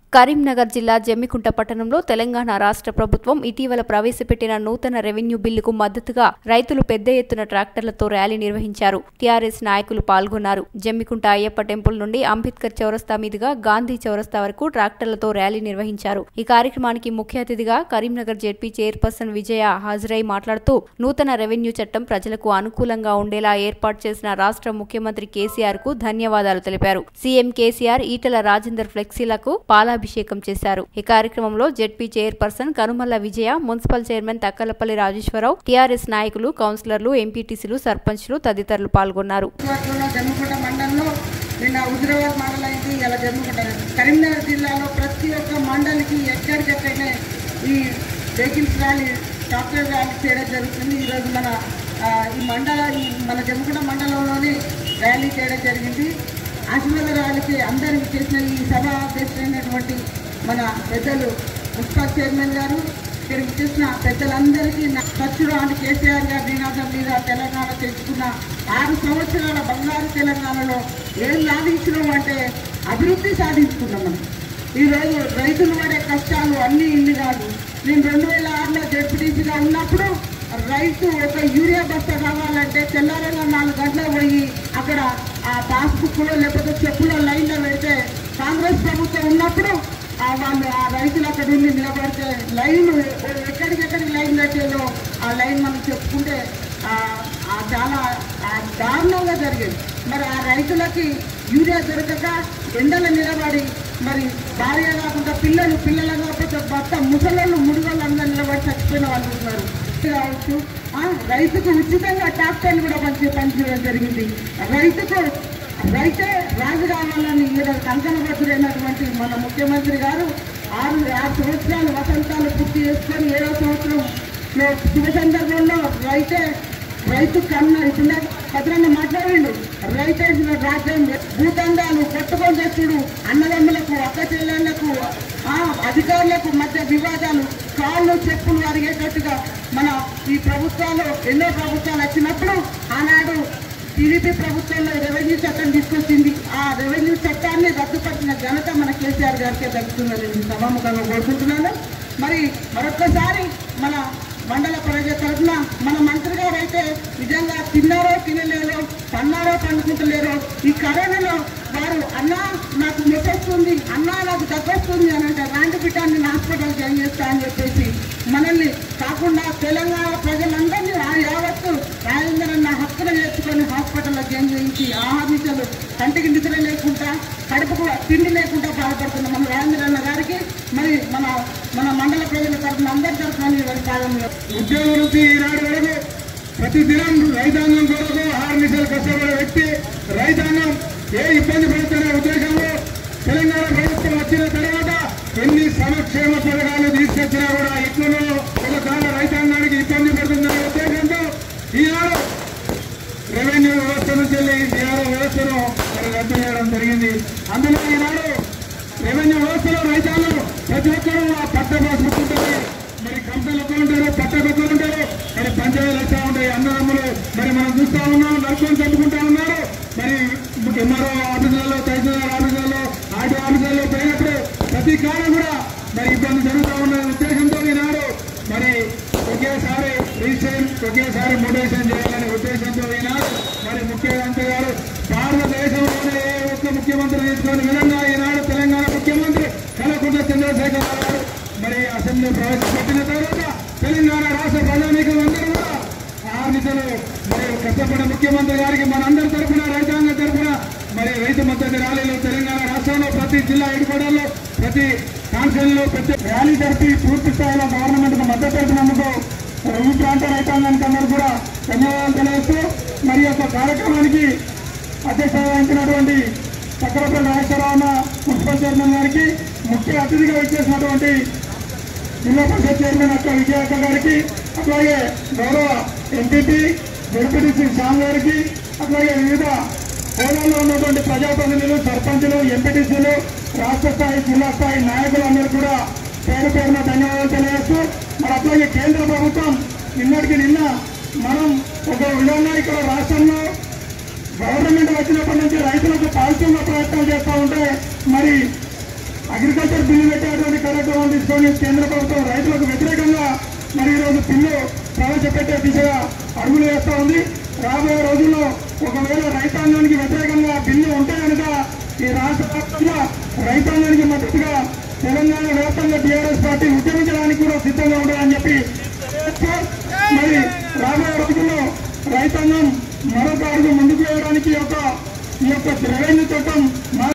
కరీంనగర్ జిల్లా జమ్మికుంట పట్టణంలో తెలంగాణ రాష్ట్ర ప్రభుత్వం ఇటీవల ప్రవేశపెట్టిన నూతన రెవెన్యూ బిల్లుకు మద్దతుగా రైతులు పెద్ద ఎత్తున ట్రాక్టర్లతో ర్యాలీ నిర్వహించారు టీఆర్ఎస్ నాయకులు పాల్గొన్నారు జమ్మికుంట అయ్యప్ప టెంపుల్ నుండి అంబేద్కర్ చౌరస్తా మీదుగా గాంధీ చౌరస్తా వరకు ట్రాక్టర్లతో ర్యాలీ నిర్వహించారు ఈ కార్యక్రమానికి ముఖ్య అతిథిగా కరీంనగర్ జెడ్పీ చైర్పర్సన్ విజయ హాజరై మాట్లాడుతూ నూతన రెవెన్యూ చట్టం ప్రజలకు అనుకూలంగా ఉండేలా ఏర్పాటు చేసిన రాష్ట్ర ముఖ్యమంత్రి కేసీఆర్ కు ధన్యవాదాలు తెలిపారు సీఎం కేసీఆర్ ఈటల రాజేందర్ ఫ్లెక్సీలకు పాలాభిషేకం చేశారు ఈ కార్యక్రమంలో ZP chairperson Kanumalla Vijaya municipal chairman Takkallapalli Rajeshwara Rao TRS నాయకులు కౌన్సిలర్లు ఎంపీటీసీలు సర్పంచ్లు తదితరులు పాల్గొన్నారు నియోజకవర్గంలో జమ్మికుంట మండలంలో నిన్న హుజురాబాద్ మండలం అయింది ఇలా జమ్మికుంట కరీంనగర్ జిల్లాలో ప్రతి ఒక్క మండలికి ఎక్కడికెక్కడనే ఈ వెహికల్స్ ర్యాలీ ట్రాక్టర్ ర్యాలీ చేయడం జరుగుతుంది ఈరోజు మన ఆ, ఈ మండల ఈ మన జమ్మికుంట మండలంలోనే ర్యాలీ చేయడం జరిగింది ఆశీర్వాద ర్యాలీకి అందరికి చేసిన ఈ సభ అధ్యక్షులైనటువంటి మన పెద్దలు మున్సిపల్ చైర్మన్ గారు ఇక్కడికి చేసిన పెద్దలందరికీ నా ఖర్చులు అంటే కేసీఆర్ గారి నినాదం మీద తెలంగాణ తెచ్చుకున్న ఆరు సంవత్సరాల బంగారు తెలంగాణలో ఏం సాధించినాం అంటే అభివృద్ధి సాధించుకున్నాం మనం ఈరోజు రైతులు పడే కష్టాలు అన్నీ ఇల్లు కాదు నేను రెండు వేల ఆరులో జడ్పీటీసీగా ఉన్నప్పుడు రైతు ఒక యూరియా బస్తా కావాలంటే తెల్లారంగా నాలుగు గంటలకు పోయి అక్కడ ఆ పాస్బుక్లో లేకపోతే చెప్పులో లైన్లో పెడితే కాంగ్రెస్ ప్రభుత్వం ఉన్నప్పుడు ఆ వాళ్ళు ఆ రైతులు అక్కడ ఉండి నిలబడితే లైన్ ఎక్కడికెక్కడికి లైన్ కట్టేదో ఆ లైన్ మనం చెప్పుకుంటే ఆ, ఆ చాలా ఆ దారుణంగా జరిగేది మరి ఆ రైతులకి యూరియా దొరకక ఎండలు నిలబడి మరి భార్య కాకుండా పిల్లలు పిల్లలు కాకపోతే భర్త ముసలోళ్ళు ముడుగోళ్ళు అందరూ నిలబడి చచ్చిపోయిన వాళ్ళు ఉన్నారు కావచ్చు ఆ, రైతుకు ఉచితంగా ట్రాక్టర్లు కూడా పంచి పంచడం జరిగింది రైతుకు రైతే రాజు కావాలని ఈరోజు కంకణబద్ధుడైనటువంటి మన ముఖ్యమంత్రి గారు ఆరు ఆరు సంవత్సరాలు వసంతాలు పూర్తి చేసుకొని ఏడో సంవత్సరం శుభ సందర్భంలో రైతే రైతు కన్నా ఇప్పుడు భద్రంగా మాట్లాడండి రైతే రాజ్యం భూతండాలు కొట్టుకొని తెచ్చుడు అన్నదమ్ములకు అక్క చెల్లెళ్లకు ఆ, అధికారులకు మధ్య వివాదాలు కాళ్ళు చెప్పులు అరిగేటట్టుగా మన ఈ ప్రభుత్వాలు ఎన్నో ప్రభుత్వాలు వచ్చినప్పుడు ఆనాడు టీడీపీ ప్రభుత్వంలో రెవెన్యూ చట్టం తీసుకొచ్చింది ఆ రెవెన్యూ చట్టాన్ని రద్దుపరిచిన ఘనత మన కేసీఆర్ గారికే దక్కుతుందని నేను సభాముఖంగా కోరుకుంటున్నాను మరి మరొక్కసారి మన మండల ప్రజల తరఫున మన మంత్రి గారు అయితే నిజంగా తిన్నారో తినలేరో పన్నారో పండుకుంటలేరో ఈ కరోనాలో వారు అన్నా నాకు నొప్పొస్తుంది అన్నా నాకు దగ్గొస్తుంది అని అంటే అలాంటి బిడ్డాన్ని నేను హాస్పిటల్ జాయిన్ చేస్తా అని చెప్పేసి మనల్ని కాకుండా తెలంగాణ ప్రజలందరినీ ఆ యావత్తు రాజేంద్ర అన్న హక్కును నేర్చుకొని హాస్పిటల్లో జాయిన్ చేయించి ఆహార్నిశలు కంటికి నిద్ర లేకుండా కడుపుకు తిండి లేకుండా బాధపడుతున్న మన రాజేంద్ర అన్న గారికి మరి మన మన మండల ప్రజల తరఫున అందరి తరఫున నేను పాల్గొన్నారు ఉద్యోగ వృత్తి ఈనాడు వరకు ప్రతి దినం రైతాంగం కొరకు ఆరు నిమిషాలు కష్టపడే వ్యక్తి రైతాంగం ఏ ఇబ్బంది పడుతున్న ఉద్దేశంలో తెలంగాణ ప్రభుత్వం వచ్చిన తర్వాత ఎన్ని సంక్షేమ పథకాలు తీసుకొచ్చినా కూడా ఇట్లలో ఒకసారి రైతాంగానికి ఇబ్బంది పడుతుందనే ఉద్దేశంతో ఈనాడు రెవెన్యూ వ్యవస్థ నుంచి వెళ్ళి డిఆర్ఓ వ్యవస్థను మరి రద్దు చేయడం జరిగింది అందులో ఈనాడు రెవెన్యూ వ్యవస్థలో రైతాంగం ప్రతి ఒక్కరూ ఆ పట్ట పాస్బుక్ ఉంటుంది మరి కంపెనీలు ఒక్కరు ఉంటారు పట్ట ఒక్కరు ఉంటారు మరి పంచాయతీలు వస్తూ ఉంటాయి అన్నదమ్ములు మరి మనం చూస్తా ఉన్నాం నడుచుకొని చంపుకుంటా ఉన్నారు మరి ఎంఆర్ఓ ఆఫీసులలో తహసీల్దార్ ఆఫీసులలో ఆర్టీ ఆఫీసులలో పోయినప్పుడు ప్రతి కాలం కూడా మరి ఇబ్బంది జరుగుతూ ఉన్న ఉద్దేశంతో ఈనాడు మరి ఒకేసారి రిజిస్ట్రేషన్ ఒకేసారి మోటివేషన్ చేయాలనే ఉద్దేశంతో ఈనాడు మరి ముఖ్యమంత్రి గారు భారతదేశంలోనే ఏ ఒక్క ముఖ్యమంత్రి తీసుకునే విధంగా ఈనాడు తెలంగాణ ముఖ్యమంత్రి కలకుంట చంద్రశేఖర్ రావు గారు మరి అసెంబ్లీ ప్రవేశపెట్టిన తర్వాత తెలంగాణ రాష్ట్ర ప్రజానీకం అందరూ కూడా ఆర్నితలు మరి కష్టపడిన ముఖ్యమంత్రి గారికి మనందరి తరఫున రైతాంగ తరఫున మరి రైతు మద్దతు ర్యాలీలు తెలంగాణ రాష్ట్రంలో ప్రతి జిల్లా హెడ్క్వార్టర్లో ప్రతి కాన్ఫరెన్స్లో ప్రతి ర్యాలీ జరిపి పూర్తి స్థాయిలో గవర్నమెంట్ కు మద్దతు తెలిపినందుకు ఈ ప్రాంత రైతాంగానికి అందరూ కూడా ధన్యవాదాలు తెలియజేస్తూ మరి ఈ యొక్క కార్యక్రమానికి అధ్యక్షత వహించినటువంటి చక్రపల్లి నాగేశ్వరరావు అన్న మున్సిపల్ చైర్మన్ గారికి ముఖ్య అతిథిగా వచ్చేసినటువంటి జిల్లా పరిషత్ చైర్మన్ అక్క విజయక్క గారికి అట్లాగే గౌరవ ఎంపీపీ జడ్పీటీసీ శ్యామ్ గారికి అట్లాగే వివిధ హోదాల్లో ఉన్నటువంటి ప్రజాప్రతినిధులు సర్పంచులు ఎంపీటీసీలు రాష్ట్ర స్థాయి జిల్లా స్థాయి నాయకులందరూ కూడా పేరు పేరున ధన్యవాదాలు తెలియజేస్తూ మరి అట్లాగే కేంద్ర ప్రభుత్వం నిన్నటికి నిన్న మనం ఒక విధంగా ఇక్కడ రాష్ట్రంలో గవర్నమెంట్ వచ్చినప్పటి నుంచి రైతులకు పాల్చున్న ప్రయత్నం చేస్తూ ఉంటే మరి అగ్రికల్చర్ బిల్లు పెట్టేటువంటి కార్యక్రమం తీసుకొని కేంద్ర ప్రభుత్వం రైతులకు వ్యతిరేకంగా మరి ఈరోజు బిల్లు ప్రవేశపెట్టే దిశగా అడుగులు వేస్తూ ఉంది రాబోయే రోజుల్లో ఒకవేళ రైతాంగానికి వ్యతిరేకంగా బిల్లు ఉంటే కనుక ఈ రాష్ట్ర వ్యాప్తంగా రైతాంగానికి మద్దతుగా తెలంగాణ వ్యాప్తంగా టీఆర్ఎస్ పార్టీ ఉద్యమించడానికి కూడా సిద్ధంగా ఉండాలని చెప్పి మరి రాబోయే రోజుల్లో రైతాంగం మరొక అడుగు ముందుకు వేయడానికి ఈ యొక్క ఈ యొక్క రెవెన్యూ చట్టం